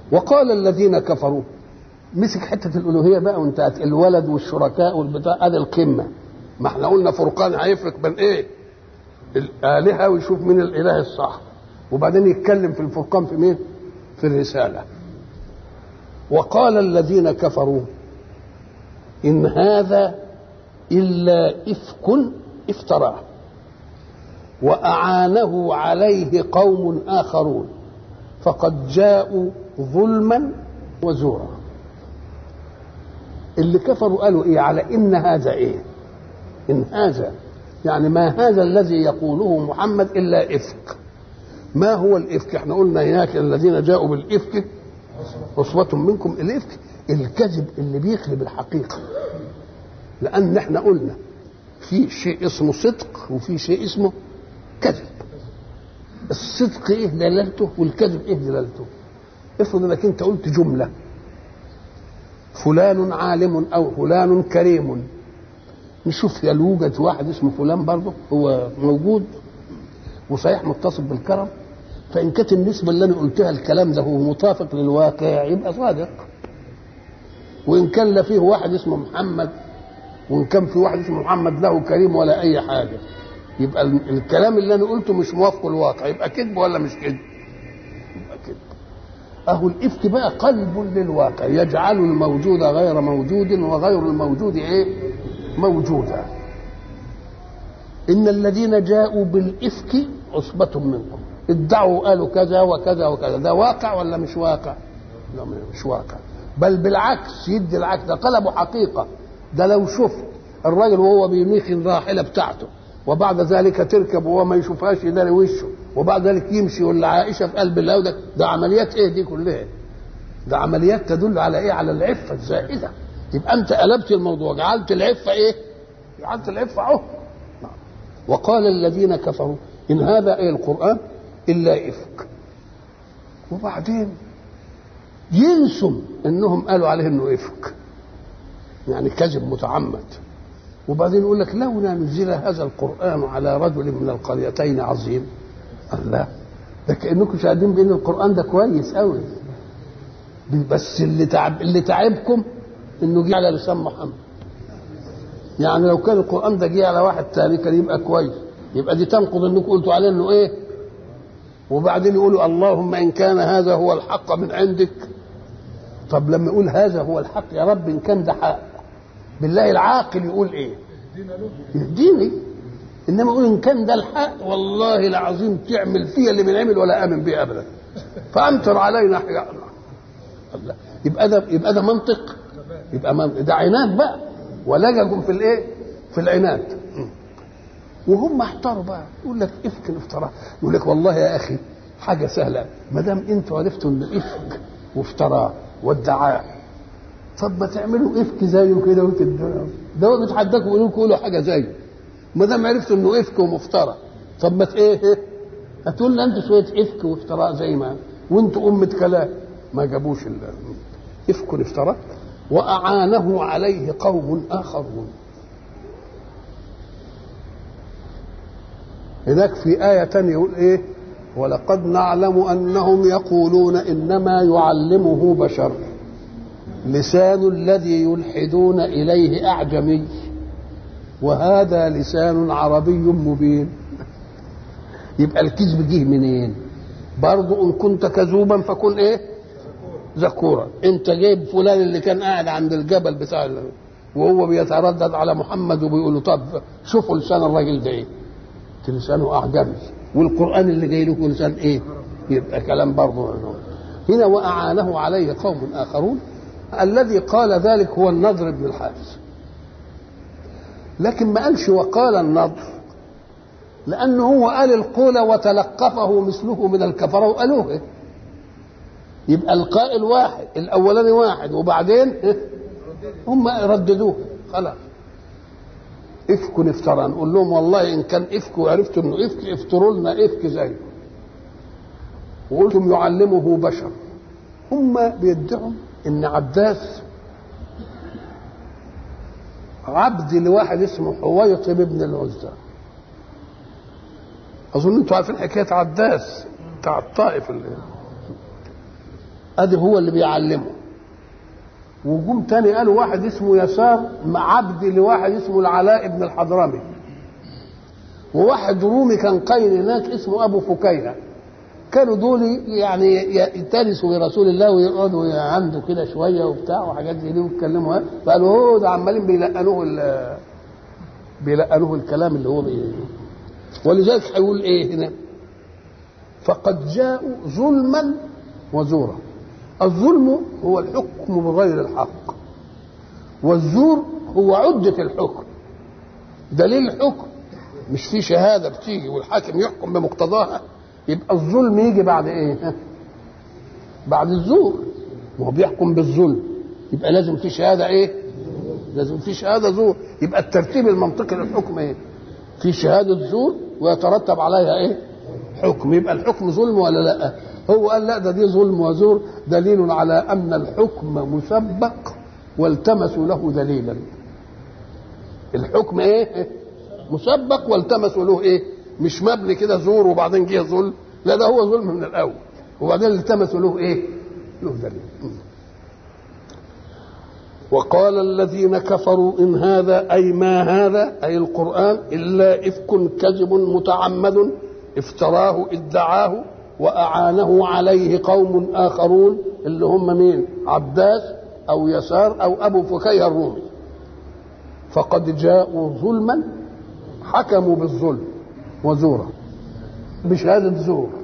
وقال الذين كفروا مسك حته الالوهيه بقى وانتهت الولد والشركاء والبتاع هذه القمه ما احنا قلنا فرقان هيفرق بين ايه؟ الالهه ويشوف مين الاله الصح وبعدين يتكلم في الفرقان في مين؟ في الرساله وقال الذين كفروا ان هذا الا افك افتراه واعانه عليه قوم اخرون فقد جاءوا ظلما وزورا اللي كفروا قالوا ايه على ان هذا ايه ان هذا يعني ما هذا الذي يقوله محمد الا افك ما هو الافك احنا قلنا هناك الذين جاءوا بالافك عصبة منكم الافك الكذب اللي بيخلب الحقيقة لأن احنا قلنا في شيء اسمه صدق وفي شيء اسمه كذب الصدق ايه دلالته والكذب ايه دلالته افرض انك انت قلت جمله فلان عالم او فلان كريم نشوف هل يوجد واحد اسمه فلان برضه هو موجود وصحيح متصف بالكرم فان كانت النسبه اللي انا قلتها الكلام ده هو مطابق للواقع يبقى صادق وان كان لا فيه واحد اسمه محمد وان كان في واحد اسمه محمد له كريم ولا اي حاجه يبقى الكلام اللي انا قلته مش موافق الواقع يبقى كذب ولا مش كذب يبقى كذب اهو الافك بقى قلب للواقع يجعل الموجود غير موجود وغير الموجود ايه موجودا ان الذين جاءوا بالافك عصبة منكم ادعوا قالوا كذا وكذا وكذا ده واقع ولا مش واقع لا مش واقع بل بالعكس يدي العكس ده قلبه حقيقة ده لو شفت الراجل وهو بيميخ الراحلة بتاعته وبعد ذلك تركب وهو ما يشوفهاش يداري وشه وبعد ذلك يمشي ولا عائشه في قلب الله ده, ده عمليات ايه دي كلها ده عمليات تدل على ايه على العفه الزائده يبقى انت قلبت الموضوع جعلت العفه ايه جعلت العفه اهو وقال الذين كفروا ان هذا ايه القران الا افك وبعدين ينسوا انهم قالوا عليه انه افك يعني كذب متعمد وبعدين يقول لك لولا نزل هذا القرآن على رجل من القريتين عظيم الله ده كأنكم شاهدين بأن القرآن ده كويس قوي بس اللي تعب اللي تعبكم انه جه على لسان محمد يعني لو كان القرآن ده جه على واحد تاني كان يبقى كويس يبقى دي تنقض انكم قلتوا عليه انه ايه وبعدين يقولوا اللهم ان كان هذا هو الحق من عندك طب لما يقول هذا هو الحق يا رب ان كان ده حق بالله العاقل يقول ايه يهديني انما يقول ان كان ده الحق والله العظيم تعمل فيا اللي بنعمل ولا امن به ابدا فامطر علينا حجارة الله يبقى ده يبقى ده منطق يبقى من ده عناد بقى ولججوا في الايه في العناد وهم احتاروا بقى يقول لك افك الافتراء يقول لك والله يا اخي حاجه سهله ما دام انتوا عرفتوا ان افك وافتراء وادعاء طب ما تعملوا افك زيه كده وتدعوا ده هو بيتحداكم يقولوا قولوا حاجه زيه ما دام عرفتوا انه افك ومفترى طب ما ايه ايه هتقول لنا انتوا شويه افك وافتراء زي ما وانتوا امه كلام ما جابوش افك افتراء واعانه عليه قوم اخرون هناك في آية تانية يقول إيه ولقد نعلم أنهم يقولون إنما يعلمه بشر لسان الذي يلحدون إليه أعجمي وهذا لسان عربي مبين يبقى الكذب جه منين برضو إن كنت كذوبا فكن إيه ذكورا انت جايب فلان اللي كان قاعد عند الجبل بتاع وهو بيتردد على محمد وبيقول له طب شوفوا لسان الراجل ده ايه لسانه اعجمي والقران اللي جاي له لسان ايه يبقى كلام برضه هنا واعانه عليه قوم اخرون الذي قال ذلك هو النضر بن الحارث لكن ما قالش وقال النضر لانه هو قال القول وتلقفه مثله من الكفره وقالوه إيه؟ يبقى القائل واحد الاولاني واحد وبعدين إيه؟ هم رددوه خلاص افك افترى نقول لهم والله ان كان افك وعرفتوا انه افك افتروا لنا افك زيه وقلتم يعلمه بشر هم بيدعوا ان عباس عبد لواحد اسمه حويطب ابن العزى اظن انتوا عارفين حكايه عداس بتاع الطائف اللي ادي هو اللي بيعلمه وجم تاني قالوا واحد اسمه يسار عبد لواحد اسمه العلاء بن الحضرمي وواحد رومي كان قاين هناك اسمه ابو فكيهه كانوا دول يعني يتنسوا برسول الله ويقعدوا عنده كده شويه وبتاع وحاجات زي دي ويتكلموا فقالوا هو ده عمالين بيلقنوه بيلقنوه الكلام اللي هو بيه ولذلك هيقول ايه هنا فقد جاءوا ظلما وزورا الظلم هو الحكم بغير الحق والزور هو عدة الحكم دليل الحكم مش في شهادة بتيجي والحاكم يحكم بمقتضاها يبقى الظلم يجي بعد ايه بعد الزور ما هو بيحكم بالظلم يبقى لازم في شهادة ايه لازم في شهادة زور يبقى الترتيب المنطقي للحكم ايه في شهادة زور ويترتب عليها ايه حكم يبقى الحكم ظلم ولا لا هو قال لا ده دي ظلم وزور دليل على ان الحكم مسبق والتمسوا له دليلا الحكم ايه مسبق والتمسوا له ايه مش مبني كده زور وبعدين جه ظلم لا ده هو ظلم من الاول وبعدين التمسوا له ايه له دليل وقال الذين كفروا ان هذا اي ما هذا اي القران الا افك كذب متعمد افتراه ادعاه واعانه عليه قوم اخرون اللي هم مين عباس او يسار او ابو فكيه الرومي فقد جاءوا ظلما حكموا بالظلم وزورا بشهاده زور